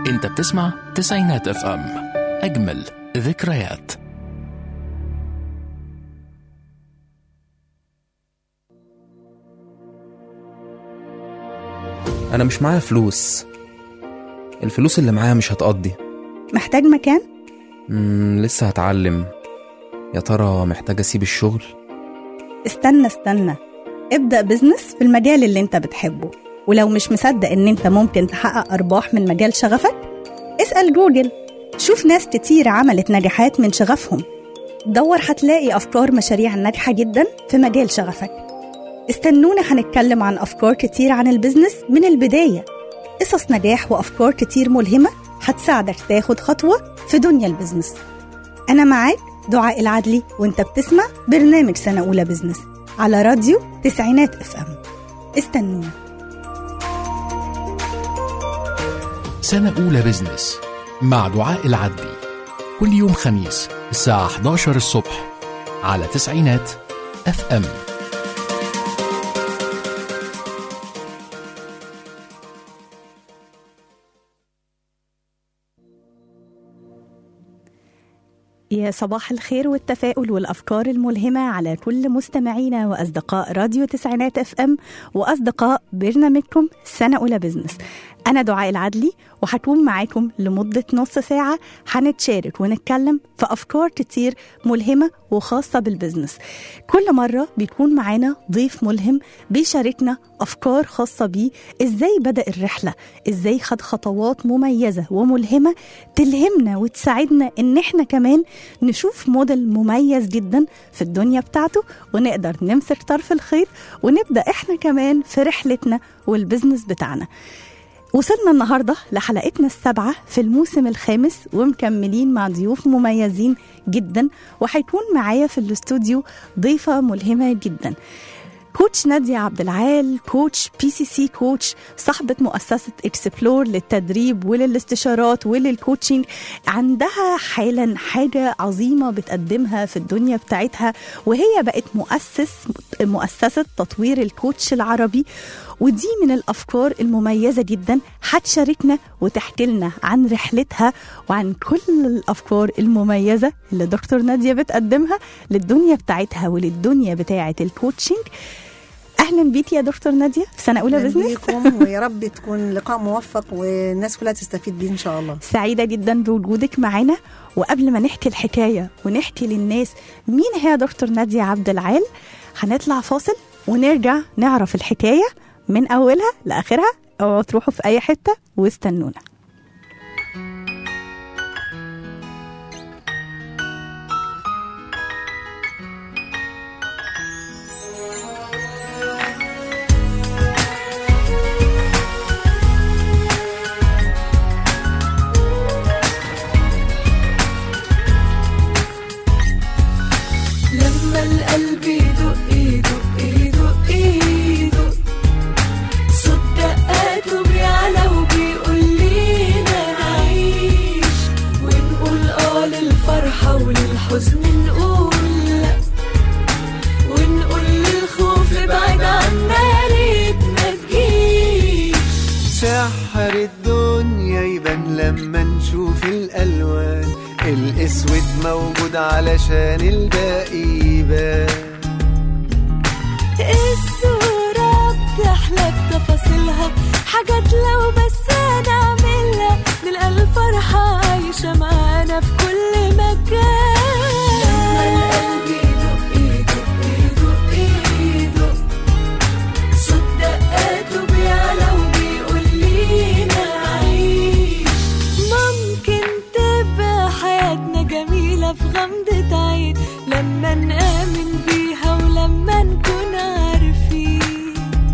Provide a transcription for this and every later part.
انت بتسمع تسعينات اف ام اجمل ذكريات انا مش معايا فلوس الفلوس اللي معايا مش هتقضي محتاج مكان؟ مم لسه هتعلم يا ترى محتاج اسيب الشغل استنى استنى ابدأ بزنس في المجال اللي انت بتحبه ولو مش مصدق ان انت ممكن تحقق ارباح من مجال شغفك اسأل جوجل شوف ناس كتير عملت نجاحات من شغفهم دور هتلاقي افكار مشاريع ناجحة جدا في مجال شغفك استنونا هنتكلم عن افكار كتير عن البزنس من البداية قصص نجاح وافكار كتير ملهمة هتساعدك تاخد خطوة في دنيا البزنس أنا معاك دعاء العدلي وانت بتسمع برنامج سنة أولى بزنس على راديو تسعينات اف ام استنونا سنة أولى بزنس مع دعاء العدلي كل يوم خميس الساعة 11 الصبح على تسعينات اف ام يا صباح الخير والتفاؤل والأفكار الملهمة على كل مستمعينا وأصدقاء راديو تسعينات اف ام وأصدقاء برنامجكم سنة أولى بزنس أنا دعاء العدلي وهكون معاكم لمدة نص ساعة هنتشارك ونتكلم في أفكار كتير ملهمة وخاصة بالبزنس كل مرة بيكون معانا ضيف ملهم بيشاركنا أفكار خاصة بيه إزاي بدأ الرحلة إزاي خد خطوات مميزة وملهمة تلهمنا وتساعدنا إن إحنا كمان نشوف موديل مميز جدا في الدنيا بتاعته ونقدر نمسك طرف الخيط ونبدأ إحنا كمان في رحلتنا والبزنس بتاعنا وصلنا النهارده لحلقتنا السابعه في الموسم الخامس ومكملين مع ضيوف مميزين جدا وهيكون معايا في الاستوديو ضيفه ملهمه جدا كوتش نادية عبد العال كوتش بي سي سي كوتش صاحبة مؤسسة اكسبلور للتدريب وللاستشارات وللكوتشنج عندها حالا حاجة عظيمة بتقدمها في الدنيا بتاعتها وهي بقت مؤسس مؤسسة تطوير الكوتش العربي ودي من الافكار المميزه جدا هتشاركنا وتحكي لنا عن رحلتها وعن كل الافكار المميزه اللي دكتور ناديه بتقدمها للدنيا بتاعتها وللدنيا بتاعه الكوتشنج اهلا بيك يا دكتور ناديه في سنه اولى أهلاً بزنس بيكم ويا رب تكون لقاء موفق والناس كلها تستفيد بيه ان شاء الله سعيده جدا بوجودك معانا وقبل ما نحكي الحكايه ونحكي للناس مين هي دكتور ناديه عبد العال هنطلع فاصل ونرجع نعرف الحكايه من اولها لاخرها اوعوا تروحوا في اي حته واستنونا لما القلب يدق يدق يدق يدق صوت دقاته بيعلى وبيقول لينا نعيش ونقول اه للفرحة وللحزن نقول لا ونقول للخوف ابعد عنا يا ريت ما تجيش سحر الدنيا يبان لما نشوف الألوان الأسود موجود علشان الباقي يبان الصورة بتحلى بتفاصيلها حاجات لو بس هنعملها نلقى الفرحة عايشة معانا في كل مكان لما القلب يدق يدق يدق يدق صوت دقاته بيعلى وبيقول لينا عيش ممكن تبقى حياتنا جميلة في غمضة عين لما نآمن بيها ولما نكون عارفين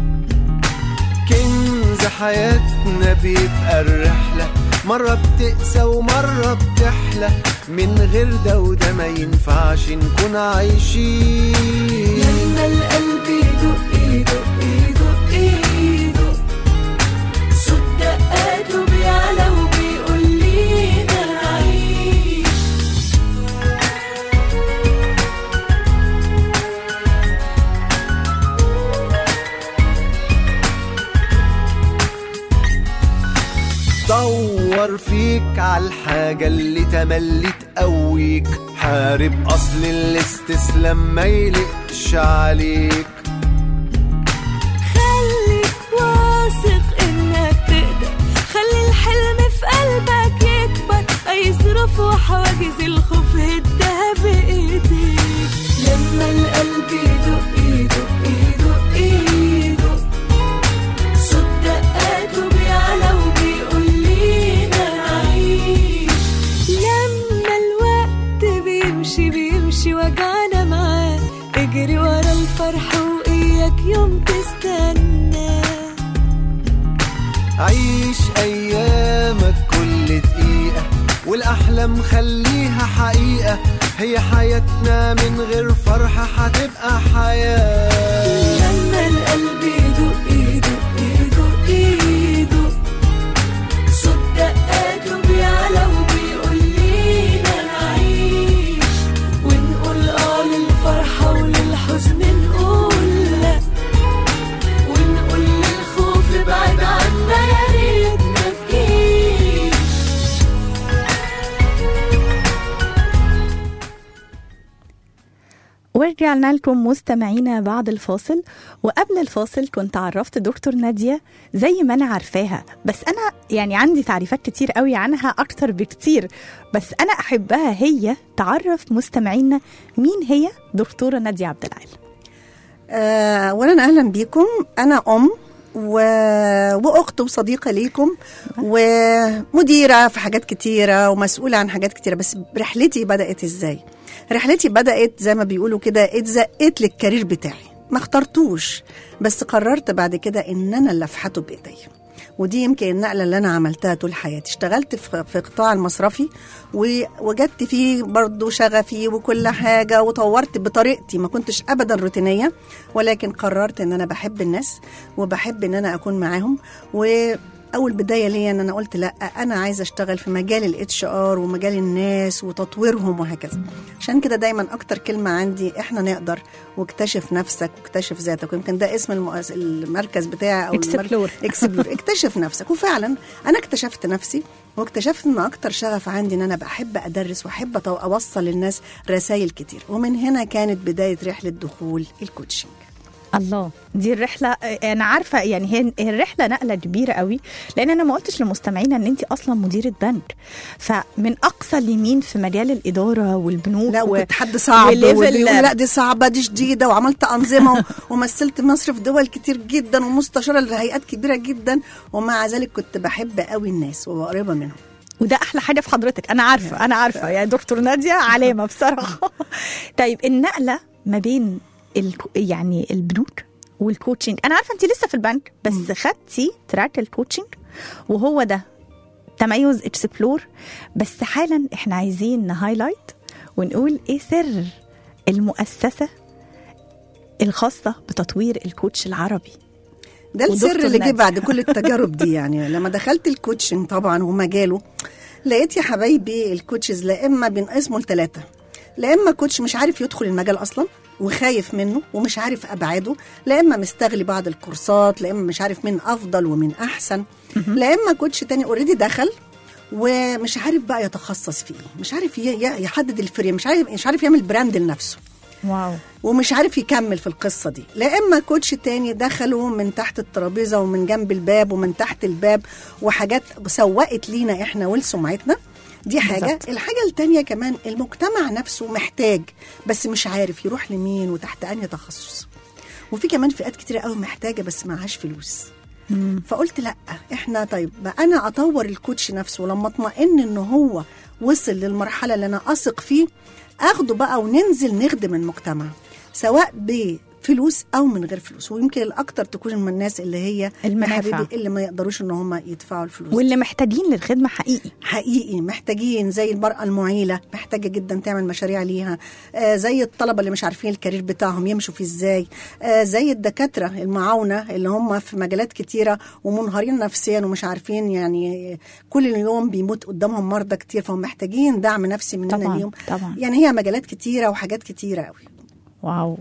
كنز حياتنا بيبقى الرحلة مرة بتقسى ومرة بتحلى من غير ده وده ما ينفعش نكون عايشين لما القلب يدق يدق يدق يدق صوت دقاته بيعلى وبيقول لينا عيش دور دور فيك على الحاجة اللي تملي تقويك حارب أصل الاستسلام ما يلقش عليك خليك واثق انك تقدر خلي الحلم في قلبك يكبر اي ظروف وحواجز الخوف هدها بايديك لما القلب يدق يدق يدق يدق صوت دقاته بيعلى وبيقول لينا نعيش لما الوقت بيمشي بيمشي وجعنا معاه اجري ورا الفرح واياك يوم تستنى عيش أيامك كل دقيقة والأحلام خليها حقيقة هي حياتنا من غير فرحة هتبقى حياة لما القلب يدق يدق يدق يدق صوت دقاته بيعلى وبيقول لينا نعيش ونقول اه للفرحة وللحزن نقول لا ونقول للخوف ابعد عنا يا ريت ما تجيش ورجعنا لكم مستمعينا بعد الفاصل وقبل الفاصل كنت عرفت دكتور نادية زي ما أنا عارفاها بس أنا يعني عندي تعريفات كتير قوي عنها أكتر بكتير بس أنا أحبها هي تعرف مستمعينا مين هي دكتورة نادية عبد العال آه، اولا اهلا بيكم انا ام و... واخت وصديقه ليكم ومديره في حاجات كتيره ومسؤوله عن حاجات كتيره بس رحلتي بدات ازاي رحلتي بدات زي ما بيقولوا كده اتزقت للكارير بتاعي ما اخترتوش بس قررت بعد كده ان انا اللي افحته بايديا ودي يمكن النقله اللي انا عملتها طول حياتي اشتغلت في في قطاع المصرفي ووجدت فيه برضو شغفي وكل حاجه وطورت بطريقتي ما كنتش ابدا روتينيه ولكن قررت ان انا بحب الناس وبحب ان انا اكون معاهم واول بدايه ليا ان انا قلت لا انا عايزه اشتغل في مجال الاتش ار ومجال الناس وتطويرهم وهكذا عشان كده دايما اكتر كلمه عندي احنا نقدر واكتشف نفسك واكتشف ذاتك ويمكن ده اسم المؤس... المركز بتاعي او Explore. اكسبلور اكتشف نفسك وفعلا انا اكتشفت نفسي واكتشفت ان اكتر شغف عندي ان انا بحب ادرس واحب أط- اوصل للناس رسائل كتير ومن هنا كانت بدايه رحله دخول الكوتشنج الله دي الرحله انا عارفه يعني هي هي الرحله نقله كبيره قوي لان انا ما قلتش لمستمعينا ان انت اصلا مديره بنك فمن اقصى اليمين في مجال الاداره والبنوك لا و- وكنت حد صعب وليفل- واللي يقول لا دي صعبه دي شديده وعملت انظمه و- ومثلت مصر في دول كتير جدا ومستشاره لهيئات كبيره جدا ومع ذلك كنت بحب قوي الناس وقريبه منهم وده احلى حاجه في حضرتك انا عارفه انا عارفه يعني دكتور ناديه علامه بصراحه طيب النقله ما بين ال يعني البنوك والكوتشنج انا عارفه انت لسه في البنك بس خدتي تراك الكوتشنج وهو ده تميز اكسبلور بس حالا احنا عايزين نهايلايت ونقول ايه سر المؤسسه الخاصه بتطوير الكوتش العربي ده السر ودكتور اللي جه نادي. بعد كل التجارب دي يعني لما دخلت الكوتشنج طبعا ومجاله لقيت يا حبايبي الكوتشز لا اما بينقسموا لثلاثه لا اما كوتش مش عارف يدخل المجال اصلا وخايف منه ومش عارف ابعاده لا اما مستغلي بعض الكورسات لا اما مش عارف مين افضل ومين احسن لا اما كوتش تاني اوريدي دخل ومش عارف بقى يتخصص فيه مش عارف ي- ي- يحدد الفريم مش عارف مش عارف يعمل براند لنفسه واو ومش عارف يكمل في القصة دي لا إما كوتش تاني دخلوا من تحت الترابيزة ومن جنب الباب ومن تحت الباب وحاجات سوقت لينا إحنا ولسمعتنا دي حاجة بالظبط. الحاجة التانية كمان المجتمع نفسه محتاج بس مش عارف يروح لمين وتحت أنهي تخصص وفي كمان فئات كتيرة قوي محتاجة بس معهاش فلوس فقلت لا احنا طيب بقى انا اطور الكوتش نفسه ولما اطمئن ان هو وصل للمرحله اللي انا اثق فيه اخده بقى وننزل نخدم المجتمع سواء بفلوس او من غير فلوس ويمكن الاكتر تكون من الناس اللي هي يا المنافع. حبيبي اللي ما يقدروش ان هم يدفعوا الفلوس واللي محتاجين للخدمه حقيقي حقيقي محتاجين زي المرأة المعيلة محتاجة جدا تعمل مشاريع ليها آه زي الطلبة اللي مش عارفين الكارير بتاعهم يمشوا فيه ازاي آه زي الدكاترة المعاونة اللي هم في مجالات كتيرة ومنهارين نفسيا ومش عارفين يعني كل يوم بيموت قدامهم مرضى كتير فهم محتاجين دعم نفسي مننا طبعاً، اليوم طبعاً. يعني هي مجالات كتيرة وحاجات كتيرة قوي واو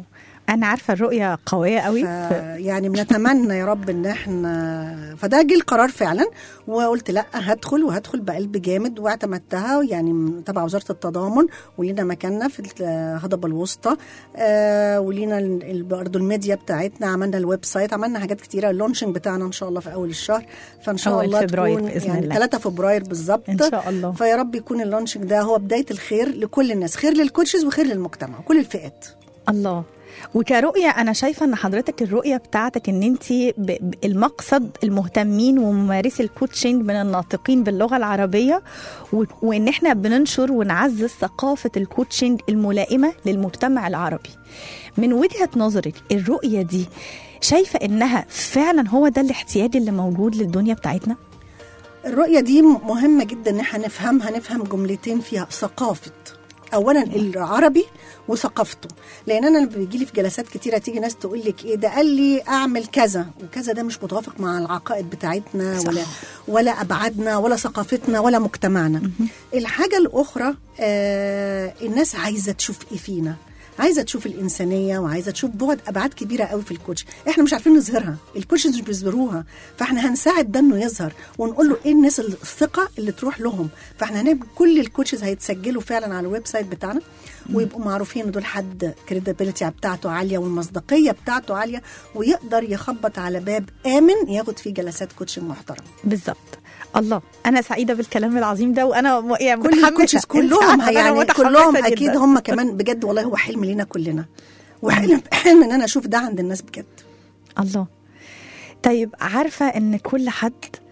انا عارفه الرؤيه قويه قوي ف... يعني بنتمنى يا رب ان احنا فده جه القرار فعلا وقلت لا هدخل وهدخل بقلب جامد واعتمدتها يعني تبع وزاره التضامن ولينا مكاننا في الهضبه الوسطى آه ولينا ال- ال- برضه الميديا بتاعتنا عملنا الويب سايت عملنا حاجات كتيره اللونشنج بتاعنا ان شاء الله في اول الشهر فان شاء أول الله فبراير تكون بإذن يعني الله. 3 فبراير بالظبط ان شاء الله فيا رب يكون اللونشنج ده هو بدايه الخير لكل الناس خير للكوتشز وخير للمجتمع وكل الفئات الله وكرؤية أنا شايفة أن حضرتك الرؤية بتاعتك أن أنت المقصد المهتمين وممارسي الكوتشنج من الناطقين باللغة العربية و- وأن احنا بننشر ونعزز ثقافة الكوتشنج الملائمة للمجتمع العربي من وجهة نظرك الرؤية دي شايفة أنها فعلا هو ده الاحتياج اللي موجود للدنيا بتاعتنا؟ الرؤية دي مهمة جدا ان احنا نفهمها نفهم جملتين فيها ثقافة اولا العربي وثقافته لان انا لما بيجي لي في جلسات كتيره تيجي ناس تقول لك ايه ده قال لي اعمل كذا وكذا ده مش متوافق مع العقائد بتاعتنا صح. ولا ولا ابعادنا ولا ثقافتنا ولا مجتمعنا الحاجه الاخرى آه الناس عايزه تشوف ايه فينا عايزه تشوف الانسانيه وعايزه تشوف بعد ابعاد كبيره قوي في الكوتش احنا مش عارفين نظهرها الكوتشز مش بيظهروها فاحنا هنساعد ده انه يظهر ونقول له ايه الناس الثقه اللي تروح لهم فاحنا هنبقى كل الكوتشز هيتسجلوا فعلا على الويب سايت بتاعنا ويبقوا معروفين ان دول حد كريديبيليتي بتاعته عاليه والمصداقيه بتاعته عاليه ويقدر يخبط على باب امن ياخد فيه جلسات كوتشنج محترمه بالظبط الله انا سعيده بالكلام العظيم ده وانا م- يعني كل متحمسة. الكوتشز أنت كلهم عارفة أنا يعني متحمسة كلهم جداً. اكيد هم كمان بجد والله هو حلم لينا كلنا وحلم حلم ان انا اشوف ده عند الناس بجد الله طيب عارفة ان كل حد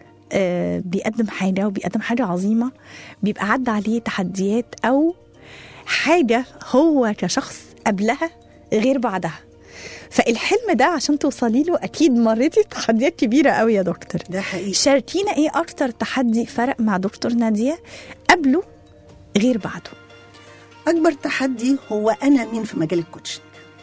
آه، بيقدم حاجة وبيقدم حاجة عظيمة بيبقى عدى عليه تحديات أو حاجة هو كشخص قبلها غير بعدها فالحلم ده عشان توصلي له أكيد مريتي تحديات كبيرة قوي يا دكتور ده حقيقي شاركينا إيه أكتر تحدي فرق مع دكتور نادية قبله غير بعده اكبر تحدي هو انا مين في مجال الكوتشنج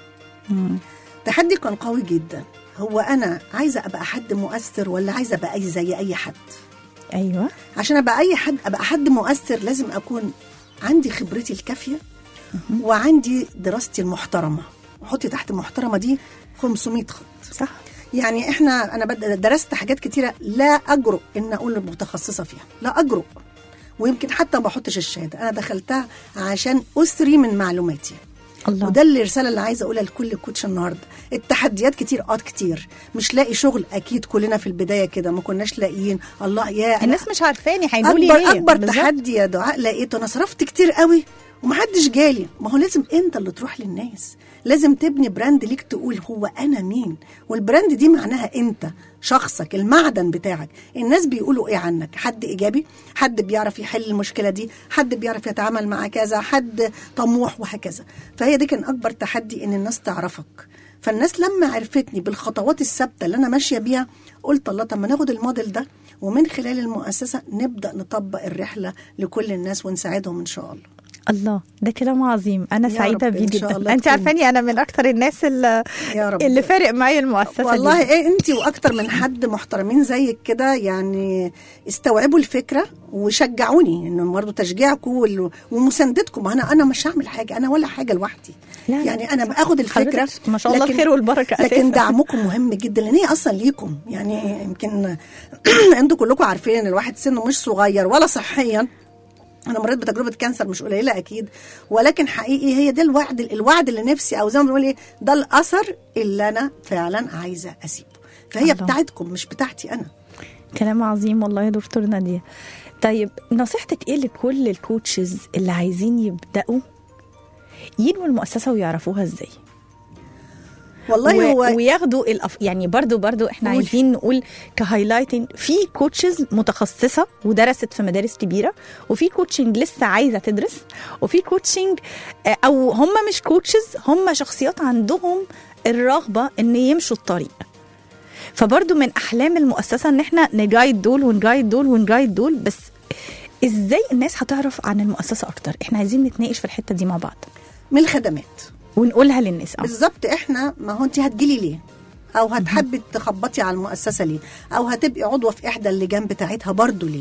تحدي كان قوي جدا هو انا عايزه ابقى حد مؤثر ولا عايزه ابقى اي زي اي حد أيوة عشان ابقى اي حد ابقى حد مؤثر لازم اكون عندي خبرتي الكافيه وعندي دراستي المحترمه وحطي تحت المحترمه دي 500 خط صح يعني احنا انا بد- درست حاجات كتيره لا اجرؤ ان اقول متخصصه فيها لا اجرؤ ويمكن حتى ما احطش الشهاده انا دخلتها عشان اسري من معلوماتي الله وده اللي الرساله اللي عايزه اقولها لكل كوتش النهارده التحديات كتير اه كتير مش لاقي شغل اكيد كلنا في البدايه كده ما كناش لاقيين الله يا أنا الناس مش عارفاني هيقولوا لي اكبر ليه اكبر بالظبط. تحدي يا دعاء لقيته انا صرفت كتير قوي ومحدش جالي ما هو لازم انت اللي تروح للناس لازم تبني براند ليك تقول هو انا مين والبراند دي معناها انت شخصك المعدن بتاعك الناس بيقولوا ايه عنك حد ايجابي حد بيعرف يحل المشكله دي حد بيعرف يتعامل مع كذا حد طموح وهكذا فهي دي كان اكبر تحدي ان الناس تعرفك فالناس لما عرفتني بالخطوات الثابته اللي انا ماشيه بيها قلت الله طب ما ناخد الموديل ده ومن خلال المؤسسه نبدا نطبق الرحله لكل الناس ونساعدهم ان شاء الله الله ده كلام عظيم انا يا سعيده رب بيه إن شاء جدا الله انت تكون- عارفاني انا من اكتر الناس اللي, يا رب اللي فارق معايا المؤسسه والله دي ايه انت واكتر من حد محترمين زيك كده يعني استوعبوا الفكره وشجعوني انه برضه تشجيعكم وال- ومساندتكم انا انا مش هعمل حاجه انا ولا حاجه لوحدي لا، لا، يعني انا صح. باخد الفكره حضرتك ما شاء الله الخير والبركه لكن أساساً. دعمكم مهم جدا لان هي اصلا ليكم يعني يمكن انتوا كلكم عارفين ان الواحد سنه مش صغير ولا صحيا انا مريت بتجربه كانسر مش قليله اكيد ولكن حقيقي هي ده الوعد الوعد اللي نفسي او زي ما بنقول ايه ده الاثر اللي انا فعلا عايزه اسيبه فهي الله. بتاعتكم مش بتاعتي انا كلام عظيم والله يا دكتور ناديه طيب نصيحتك ايه لكل الكوتشز اللي عايزين يبداوا ينووا المؤسسه ويعرفوها ازاي والله و... هو وياخدوا الأف... يعني برضو برضو احنا قولي. عايزين نقول كهايلايتنج في كوتشز متخصصه ودرست في مدارس كبيره وفي كوتشنج لسه عايزه تدرس وفي كوتشنج آه، او هم مش كوتشز هم شخصيات عندهم الرغبه ان يمشوا الطريق فبرضو من احلام المؤسسه ان احنا نجايد دول ونجايد دول ونجايد دول بس ازاي الناس هتعرف عن المؤسسه اكتر احنا عايزين نتناقش في الحته دي مع بعض من الخدمات ونقولها للناس اه بالظبط احنا ما هو انت هتجيلي ليه او هتحبي تخبطي على المؤسسه ليه او هتبقي عضوه في احدى اللجان بتاعتها برضو ليه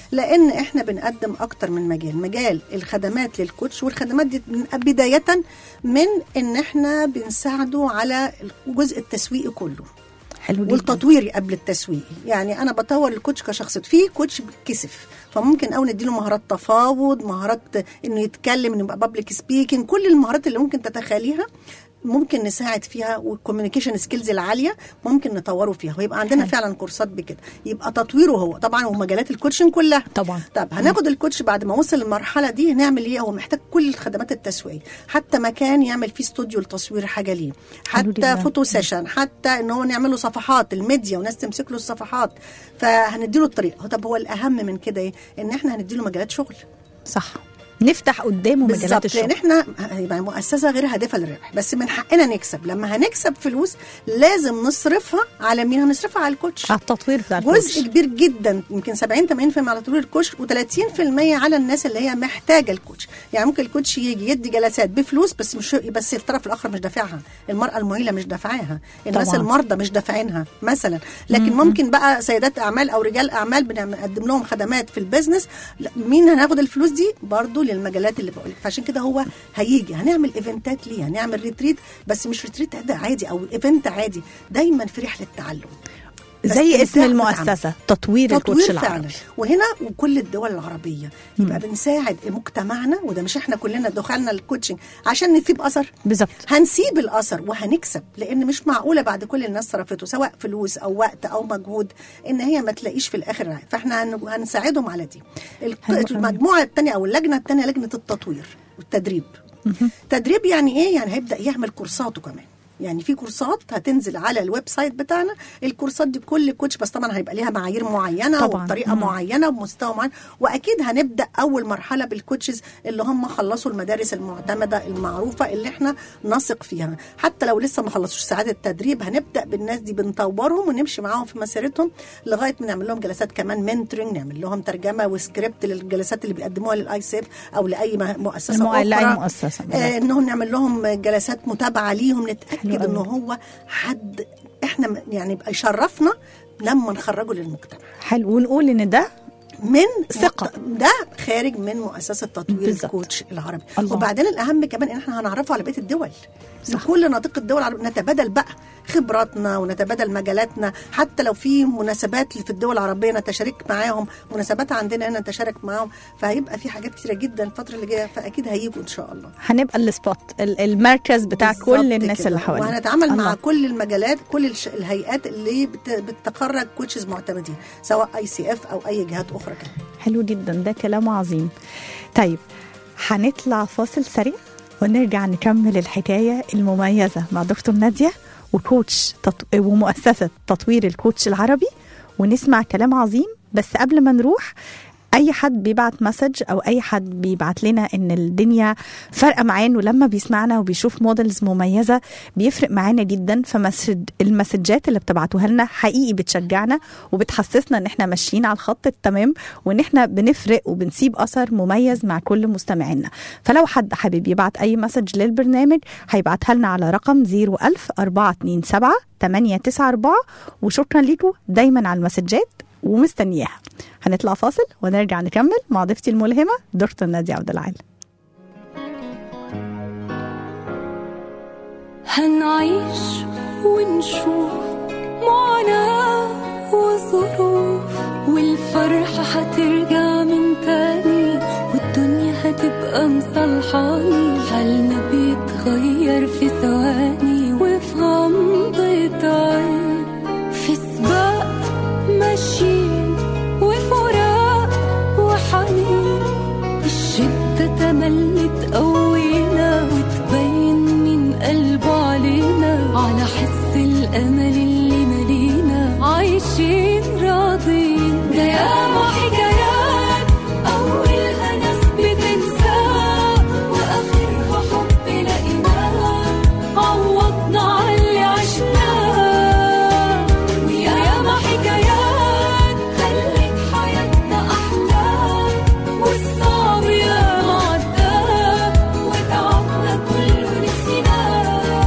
لان احنا بنقدم اكتر من مجال مجال الخدمات للكوتش والخدمات دي من- بدايه من ان احنا بنساعده على الجزء التسويقي كله حلو جدا والتطويري قبل التسويق يعني انا بطور الكوتش كشخص في كوتش بيتكسف فممكن او نديله مهارات تفاوض مهارات انه يتكلم انه يبقى بابليك سبيكينج كل المهارات اللي ممكن تتخيليها ممكن نساعد فيها والكوميونيكيشن سكيلز العاليه ممكن نطوره فيها ويبقى عندنا حلو. فعلا كورسات بكده يبقى تطويره هو طبعا ومجالات الكوتشنج كلها طبعا طب هناخد الكوتش بعد ما وصل للمرحله دي هنعمل ايه هو محتاج كل الخدمات التسويقيه حتى مكان يعمل فيه استوديو لتصوير حاجه ليه حلو حتى جدا. فوتو سيشن حتى ان هو نعمل له صفحات الميديا وناس تمسك له الصفحات فهنديله الطريق هو طب هو الاهم من كده ايه ان احنا هنديله مجالات شغل صح نفتح قدامه مجالات بالظبط لان الشغل احنا يبقى مؤسسه غير هادفه للربح بس من حقنا نكسب لما هنكسب فلوس لازم نصرفها على مين هنصرفها على الكوتش على التطوير بتاع جزء الكوتش كبير جدا يمكن 70 80% على تطوير الكوتش و30% على الناس اللي هي محتاجه الكوتش يعني ممكن الكوتش يجي يدي جلسات بفلوس بس مش بس الطرف الاخر مش دافعها المراه المعيله مش دافعاها الناس طبعاً. المرضى مش دافعينها مثلا لكن ممكن بقى سيدات اعمال او رجال اعمال بنقدم لهم خدمات في البيزنس لا، مين هناخد الفلوس دي برضو للمجالات اللي بقول فعشان كده هو هيجي هنعمل ايفنتات ليه هنعمل ريتريت بس مش ريتريت ده عادي او ايفنت عادي دايما في رحله تعلم زي اسم استمتاع المؤسسه تطوير, الكوتش تطوير فعلا العربي وهنا وكل الدول العربيه يبقى بنساعد مجتمعنا وده مش احنا كلنا دخلنا الكوتشنج عشان نسيب اثر بالظبط هنسيب الاثر وهنكسب لان مش معقوله بعد كل الناس صرفته سواء فلوس او وقت او مجهود ان هي ما تلاقيش في الاخر رعاية. فاحنا هن- هنساعدهم على دي الك- حلو أوي. المجموعه الثانيه او اللجنه الثانيه لجنه التطوير والتدريب تدريب يعني ايه يعني هيبدا يعمل كورساته كمان يعني في كورسات هتنزل على الويب سايت بتاعنا الكورسات دي كل كوتش بس طبعا هيبقى ليها معايير معينه طبعاً. وبطريقه مم. معينه وبمستوى معين واكيد هنبدا اول مرحله بالكوتشز اللي هم خلصوا المدارس المعتمده المعروفه اللي احنا نثق فيها حتى لو لسه ما خلصوش ساعات التدريب هنبدا بالناس دي بنطورهم ونمشي معاهم في مسيرتهم لغايه ما نعمل لهم جلسات كمان منتورنج نعمل لهم ترجمه وسكريبت للجلسات اللي بيقدموها للاي سيف او لاي م- مؤسسه المؤ- اخرى لأي مؤسسة، بالظبط. آه انهم نعمل لهم جلسات متابعه ليهم حلو نتاكد أوي. ان هو حد احنا م- يعني يبقى يشرفنا لما نخرجه للمجتمع حلو ونقول ان ده من ثقة. مت- ده خارج من مؤسسه تطوير بالظبط. الكوتش العربي الله. وبعدين الاهم كمان ان احنا هنعرفه على بقيه الدول لكل ناطق الدول العربية نتبادل بقى خبراتنا ونتبادل مجالاتنا حتى لو في مناسبات في الدول العربيه نتشارك معاهم مناسبات عندنا هنا نتشارك معاهم فهيبقى في حاجات كتيره جدا الفتره اللي جايه فاكيد هيجوا ان شاء الله هنبقى السبوت ال- المركز بتاع بالظبط كل الناس كده. اللي حوالينا وهنتعامل مع الله. كل المجالات كل الش- الهيئات اللي بت- بتخرج كوتشز معتمدين سواء اي سي اف او اي جهات اخرى كمان حلو جدا ده كلام عظيم طيب هنطلع فاصل سريع ونرجع نكمل الحكاية المميزة مع دكتور نادية وكوتش تط... ومؤسسة تطوير الكوتش العربي ونسمع كلام عظيم بس قبل ما نروح اي حد بيبعت مسج او اي حد بيبعت لنا ان الدنيا فارقه معاه انه لما بيسمعنا وبيشوف موديلز مميزه بيفرق معانا جدا فمسج المسجات اللي بتبعتوها لنا حقيقي بتشجعنا وبتحسسنا ان احنا ماشيين على الخط التمام وان احنا بنفرق وبنسيب اثر مميز مع كل مستمعينا فلو حد حابب يبعت اي مسج للبرنامج هيبعتها لنا على رقم 01000 427 894 وشكرا لكم دايما على المسجات ومستنياها هنطلع فاصل ونرجع نكمل مع ضيفتي الملهمة دكتور نادية عبد العال هنعيش ونشوف معاناة وظروف والفرحة هترجع من تاني والدنيا هتبقى مصالحاني حالنا بيتغير في ثواني وفي غمضة عين في سباق ماشيين وفراق وحنين الشدة تملي تقوينا وتبين من قلبه علينا على حس الأمل اللي ملينا عايشين راضين ده ياما حكايات أولها ناس بتنساه وآخرها حب لقيناه عوضنا على اللي عشناه وياما حكايات خلت حياتنا أحلى والصعب ياما عدى وتعبنا كله نسيناه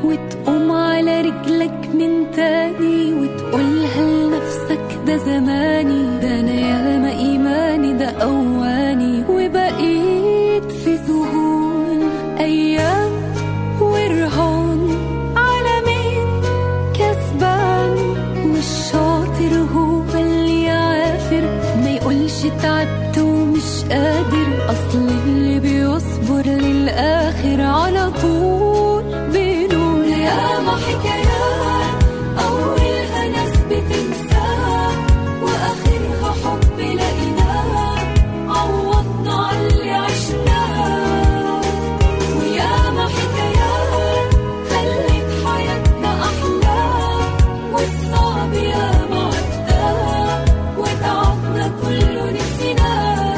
وتقوم على رجلك من تاني وتقولها لنفسك ده زماني ده انا ياما ايماني ده اواني وبقيت في ذهول ايام ورهان على مين كسبان والشاطر هو اللي يعافر ما يقولش تعبت ومش قادر اصل اللي بيصبر للاخر على طول بينور ياما حكايات اولها ناس بتنساها واخرها حب لقيناه عوضنا على اللي عشناه وياما حكايات خلت حياتنا أحلى والصعب ياما عدى وتعبنا كله نسيناه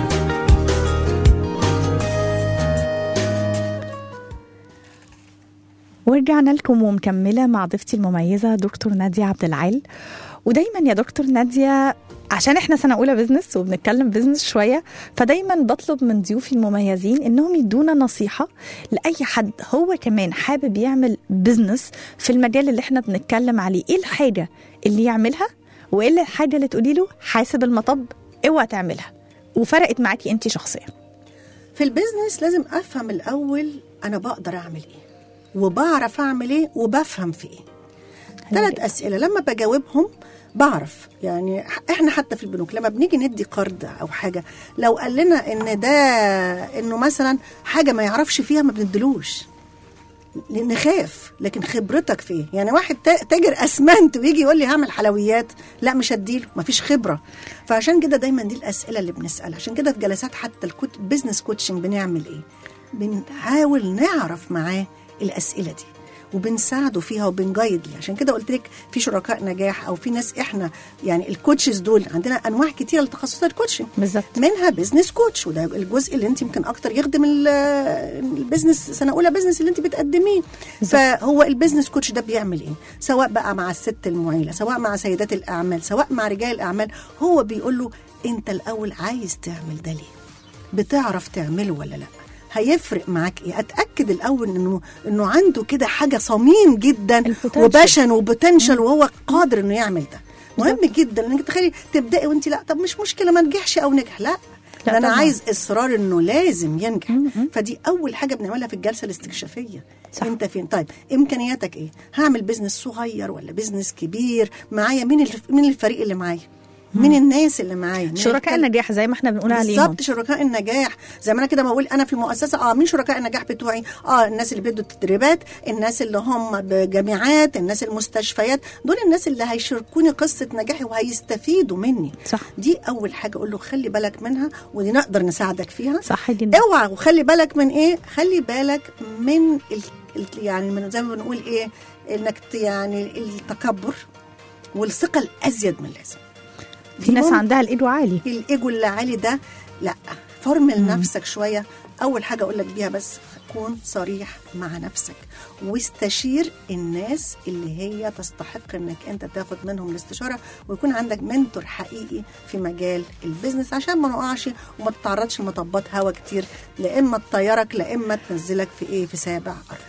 ورجعنا لكم ومكملة مع ضيفتي المميزة دكتور نادية عبد العال ودايما يا دكتور نادية عشان احنا سنة أولى بزنس وبنتكلم بزنس شوية فدايما بطلب من ضيوفي المميزين انهم يدونا نصيحة لأي حد هو كمان حابب يعمل بزنس في المجال اللي احنا بنتكلم عليه ايه الحاجة اللي يعملها وايه الحاجة اللي تقولي له حاسب المطب اوعى تعملها وفرقت معاكي انت شخصيا في البيزنس لازم افهم الاول انا بقدر اعمل ايه وبعرف اعمل ايه وبفهم في ايه ثلاث اسئله لما بجاوبهم بعرف يعني احنا حتى في البنوك لما بنيجي ندي قرض او حاجه لو قال لنا ان ده انه مثلا حاجه ما يعرفش فيها ما بندلوش نخاف لكن خبرتك في ايه يعني واحد تا- تاجر اسمنت ويجي يقول لي هعمل حلويات لا مش هديله مفيش خبره فعشان كده دايما دي الاسئله اللي بنسالها عشان كده في جلسات حتى الكوت بزنس كوتشنج بنعمل ايه بنحاول نعرف معاه الاسئله دي وبنساعده فيها وبنجايد ليه عشان كده قلت لك في شركاء نجاح او في ناس احنا يعني الكوتشز دول عندنا انواع كتيره لتخصصات الكوتشنج بالظبط منها بزنس كوتش وده الجزء اللي انت يمكن اكتر يخدم ال- البزنس سنه اولى بزنس اللي انت بتقدميه فهو البزنس كوتش ده بيعمل ايه سواء بقى مع الست المعيله سواء مع سيدات الاعمال سواء مع رجال الاعمال هو بيقول له انت الاول عايز تعمل ده ليه بتعرف تعمله ولا لا هيفرق معاك ايه اتاكد الاول انه انه عنده كده حاجه صميم جدا البوتنشال. وباشن وبوتنشال وهو قادر انه يعمل ده مهم جدا انك تخلي تبداي وانت لا طب مش مشكله ما نجحش او نجح لا لا ده انا طبعاً. عايز اصرار انه لازم ينجح فدي اول حاجه بنعملها في الجلسه الاستكشافيه صح. انت فين طيب امكانياتك ايه هعمل بزنس صغير ولا بزنس كبير معايا مين الف... مين الفريق اللي معايا مين الناس اللي معايا مين شركاء الكل- النجاح زي ما احنا بنقول عليهم بالظبط شركاء النجاح زي ما انا كده بقول انا في المؤسسه اه مين شركاء النجاح بتوعي اه الناس اللي بيدوا التدريبات الناس اللي هم بجامعات الناس المستشفيات دول الناس اللي هيشاركوني قصه نجاحي وهيستفيدوا مني صح. دي اول حاجه اقول له خلي بالك منها ودي نقدر نساعدك فيها صح جدا اوعى وخلي بالك من ايه خلي بالك من ال... ال- يعني من زي ما بنقول ايه انك ت- يعني التكبر والثقه الازيد من اللازم في دي ناس ممكن- عندها الايجو عالي الايجو اللي عالي ده لا فرمل نفسك شويه اول حاجه اقول لك بيها بس كون صريح مع نفسك واستشير الناس اللي هي تستحق انك انت تاخد منهم الاستشاره ويكون عندك منتور حقيقي في مجال البيزنس عشان ما نقعش وما تتعرضش لمطبات هوا كتير لا اما تطيرك لا اما تنزلك في ايه في سابع ارض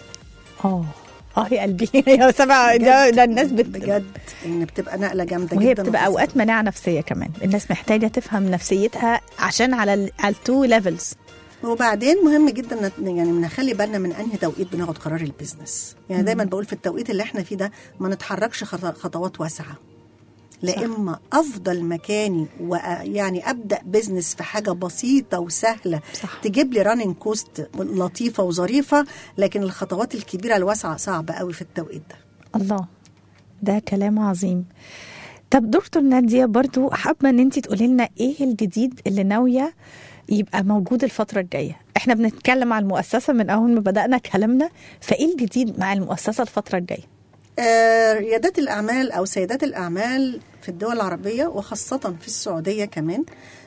اه اه يا قلبي يا سبع ده, ده الناس بت... بجد ان بتبقى نقله جامده وهي جدا بتبقى اوقات مناعه نفسيه كمان الناس محتاجه تفهم نفسيتها عشان على ال على التو ليفلز وبعدين مهم جدا نت- يعني نخلي بالنا من انهي توقيت بناخد قرار البيزنس يعني دايما بقول في التوقيت اللي احنا فيه ده ما نتحركش خط- خطوات واسعه لا اما افضل مكاني ويعني ابدا بزنس في حاجه بسيطه وسهله صح. تجيب لي راننج كوست لطيفه وظريفه لكن الخطوات الكبيره الواسعه صعبه قوي في التوقيت ده الله ده كلام عظيم طب دكتور نادية برضو حابة ان انت تقولي لنا ايه الجديد اللي ناوية يبقى موجود الفترة الجاية احنا بنتكلم عن المؤسسة من اول ما بدأنا كلامنا فايه الجديد مع المؤسسة الفترة الجاية آه، ريادات الأعمال أو سيدات الأعمال في الدول العربية وخاصة في السعودية كمان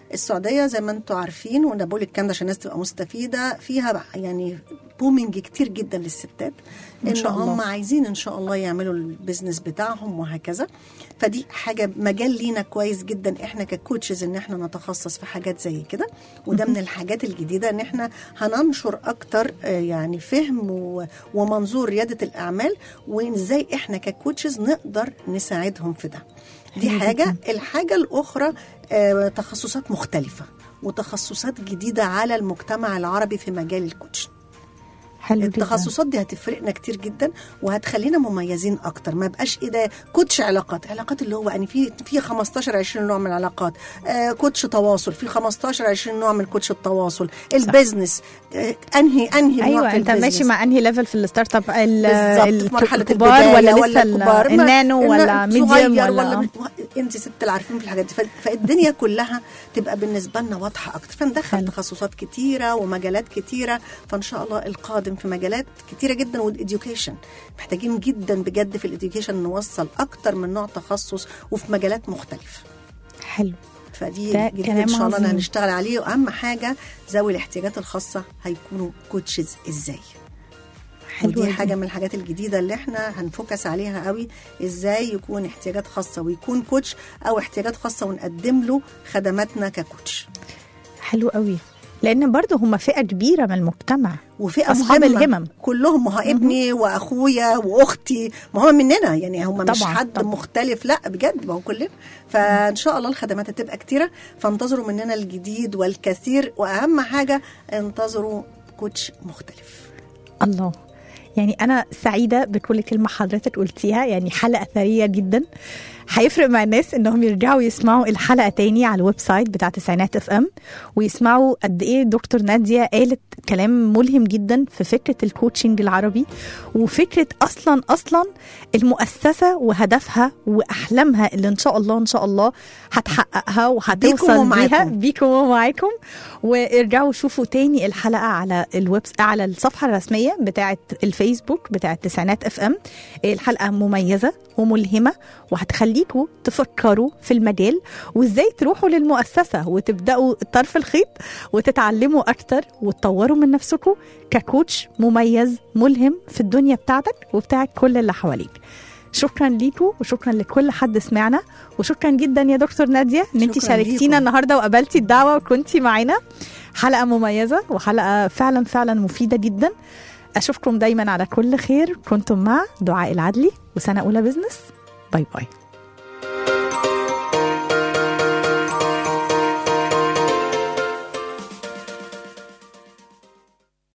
السعوديه زي ما انتم عارفين وانا بقول الكلام ده عشان الناس تبقى مستفيده فيها يعني بومينج كتير جدا للستات إن ان شاء الله. هم عايزين ان شاء الله يعملوا البيزنس بتاعهم وهكذا فدي حاجه مجال لينا كويس جدا احنا ككوتشز ان احنا نتخصص في حاجات زي كده وده من الحاجات الجديده ان احنا هننشر اكتر آه، يعني فهم و- ومنظور رياده الاعمال وازاي احنا ككوتشز نقدر نساعدهم في ده دي حلو حاجه جداً. الحاجه الاخرى آه، تخصصات مختلفه وتخصصات جديده على المجتمع العربي في مجال الكوتش حلو جدا التخصصات دي هتفرقنا كتير جدا وهتخلينا مميزين اكتر ما بقاش ايه ده كوتش علاقات علاقات اللي هو يعني في في 15 20 نوع من العلاقات آه كوتش تواصل في 15 20 نوع من كوتش التواصل البيزنس آه انهي انهي نوع ايوه في انت البيزنس. ماشي مع انهي ليفل في الستارت اب ال- بالظبط ال- في مرحله الكبار البداية ولا لسه ولا ال- الكبار ما- النانو إن ولا ميديوم صغير ولا, ولا آه. من- انت ست اللي عارفين في الحاجات دي ف- فالدنيا كلها تبقى بالنسبه لنا واضحه اكتر فندخل حلو. تخصصات كتيره ومجالات كتيره فان شاء الله القادم في مجالات كتيره جدا والاديوكيشن محتاجين جدا بجد في الاديوكيشن نوصل اكتر من نوع تخصص وفي مجالات مختلفة حلو فدي ده جديد كلام ان شاء الله عظيم. هنشتغل عليه واهم حاجه ذوي الاحتياجات الخاصه هيكونوا كوتشز ازاي حلو ودي جداً. حاجه من الحاجات الجديده اللي احنا هنفوكس عليها قوي ازاي يكون احتياجات خاصه ويكون كوتش او احتياجات خاصه ونقدم له خدماتنا ككوتش حلو قوي لان برضه هم فئه كبيره من المجتمع وفئه أصحاب مهمة. الهمم. كلهم ما هو ابني واخويا واختي ما هم مننا يعني هم مش طبعاً، حد طبعاً. مختلف لا بجد ما هو كلنا فان شاء الله الخدمات هتبقى كتيره فانتظروا مننا الجديد والكثير واهم حاجه انتظروا كوتش مختلف الله يعني أنا سعيدة بكل كلمة حضرتك قلتيها يعني حلقة ثرية جدا هيفرق مع الناس انهم يرجعوا يسمعوا الحلقه تاني على الويب سايت بتاع تسعينات اف ام ويسمعوا قد ايه دكتور ناديه قالت كلام ملهم جدا في فكره الكوتشنج العربي وفكره اصلا اصلا المؤسسه وهدفها واحلامها اللي ان شاء الله ان شاء الله هتحققها بيكم وهتوصل ومعاكم. بيها بيكم ومعاكم وارجعوا شوفوا تاني الحلقه على الويب على الصفحه الرسميه بتاعه الفيسبوك بتاعه تسعينات اف ام الحلقه مميزه وملهمه وهتخليكم تفكروا في المجال وازاي تروحوا للمؤسسه وتبداوا طرف الخيط وتتعلموا اكتر وتطوروا من نفسكم ككوتش مميز ملهم في الدنيا بتاعتك وبتاعت كل اللي حواليك شكرا ليكم وشكرا لكل حد سمعنا وشكرا جدا يا دكتور ناديه ان انت شكراً شاركتينا ليكم. النهارده وقبلتي الدعوه وكنتي معانا حلقه مميزه وحلقه فعلا فعلا مفيده جدا اشوفكم دايما على كل خير كنتم مع دعاء العدلي وسنه اولى بزنس باي باي